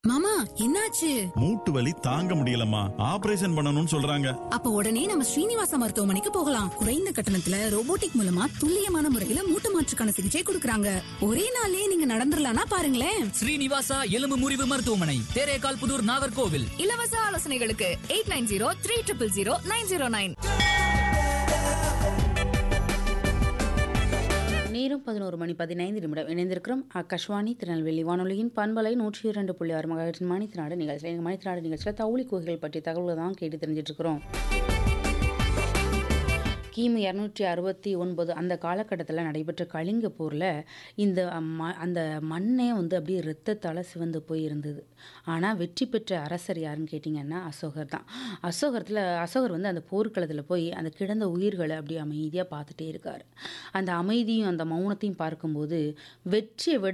மாமா என்னாச்சு மூட்டு வலி தாங்க முடியலம்மா ஆபரேஷன் பண்ணணும்னு சொல்றாங்க அப்ப உடனே நம்ம ஸ்ரீனிவாச மருத்துவமனைக்கு போகலாம் குறைந்த கட்டணத்துல ரோபோட்டிக் மூலமா துல்லியமான முறையில மூட்டு மாற்றுக்கான சிகிச்சை கொடுக்கறாங்க ஒரே நாளே நீங்க நடந்துடலாம்னா பாருங்களேன் ஸ்ரீனிவாசா எலும்பு முறிவு மருத்துவமனை தேரேகால் புதூர் நாகர்கோவில் இலவச ஆலோசனைகளுக்கு eight nine zero three triple zero nine zero nine நேரம் பதினோரு மணி பதினைந்து நிமிடம் இணைந்திருக்கிறோம் ஆகாஷ்வாணி திருநெல்வேலி வானொலியின் பண்பலை நூற்றி இரண்டு புள்ளி ஆறு மகாயிரத்தின் மணித்தினாடு நிகழ்ச்சியில் எங்கள் மணித்தினாடு நிகழ்ச்சியில் தவுளி கோகைகள் பற்றிய தகவல்கள் தான் கேட்டு தெரிஞ்சிட்டு இருக்கிறோம் கிமு இரநூற்றி அறுபத்தி ஒன்பது அந்த காலகட்டத்தில் நடைபெற்ற கலிங்க போரில் இந்த ம அந்த மண்ணே வந்து அப்படியே இரத்தத்தால் சிவந்து போய் இருந்தது ஆனால் வெற்றி பெற்ற அரசர் யாருன்னு கேட்டிங்கன்னா அசோகர் தான் அசோகரத்தில் அசோகர் வந்து அந்த போர்க்களத்தில் போய் அந்த கிடந்த உயிர்களை அப்படியே அமைதியாக பார்த்துட்டே இருக்கார் அந்த அமைதியும் அந்த மௌனத்தையும் பார்க்கும்போது வெற்றியை விட